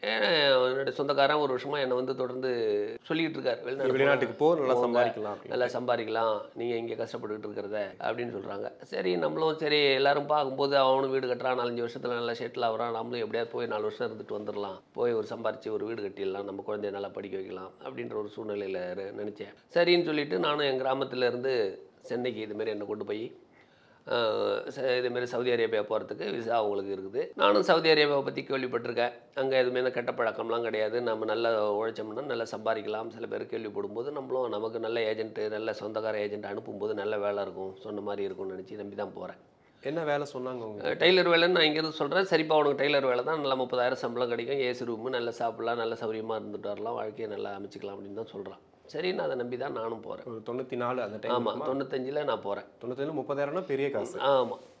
என்னுடைய சொந்தக்காரன் ஒரு வருஷமாக என்னை வந்து தொடர்ந்து சொல்லிக்கிட்டு இருக்கார் வெளிநாடு வெளிநாட்டுக்கு போ நல்லா போங்க. சம்பாதிக்கலாம் அப்படின்னு. நல்லா சம்பாதிக்கலாம் நீங்கள் இங்கே கஷ்டப்பட்டுக்கிட்டு இருக்கிறத அப்படின்னு சொல்கிறாங்க சரி நம்மளும் சரி எல்லாரும் பார்க்கும்போது அவனும் வீடு கட்டுறான் நாலஞ்சு வருஷத்தில் நல்லா செட்டில் ஆகுறான் நம்மளும் எப்படியாவது போய் நாலு வருஷம் இருந்துட்டு வந்துடலாம் போய் ஒரு சம்பாரித்து ஒரு வீடு கட்டிடலாம் நம்ம குழந்தைய நல்லா படிக்க வைக்கலாம் அப்படின்ற ஒரு சூழ்நிலையில் நினச்சேன் சரின்னு சொல்லிட்டு நானும் என் கிராமத்துல இருந்து சென்னைக்கு இதுமாரி என்னை கொண்டு போய் ஆஹ் ச- இதுமாரி சவுதி அரேபியா போகிறதுக்கு விசா அவங்களுக்கு இருக்குது நானும் சவுதி அரேபியாவை பற்றி கேள்விப்பட்டிருக்கேன் அங்கே எதுவுமே இந்த கெட்ட பழக்கம்லாம் கிடையாது நம்ம நல்லா உழைச்சோம்னா நல்லா சம்பாதிக்கலாம் சில பேர் கேள்விப்படும்போது நம்மளும் நமக்கு நல்ல ஏஜென்ட்டு நல்ல சொந்தக்கார ஏஜென்ட் அனுப்பும்போது நல்ல வேலை இருக்கும் சொன்ன மாதிரி இருக்கும்னு நினச்சி நம்பி தான் போகிறேன் என்ன வேலை சொன்னாங்க அவங்க டெய்லர் வேலைன்னு நான் இங்கேருந்து சொல்கிறேன் சரிப்பா உனக்கு டெய்லர் வேலை தான் நல்லா முப்பதாயிரம் சம்பளம் கிடைக்கும் ஏசி ரூமு நல்லா சாப்பிடலாம் நல்ல சௌரியமாக இருந்துட்டு வரலாம் வாழ்க்கையை நல்லா அமைச்சிக்கலாம் அப்படின்னு தான் சொல்கிறான் சரின்னு அதை நம்பி தான் நானும் போகிறேன் ஒரு தொண்ணூற்றி நாலு அந்த டைம் ஆமாம் தொண்ணூத்தஞ்சில் நான் போகிறேன் தொண்ணூத்தேழு முப்பதாயிரம்னா பெரிய காசு ஆமாம்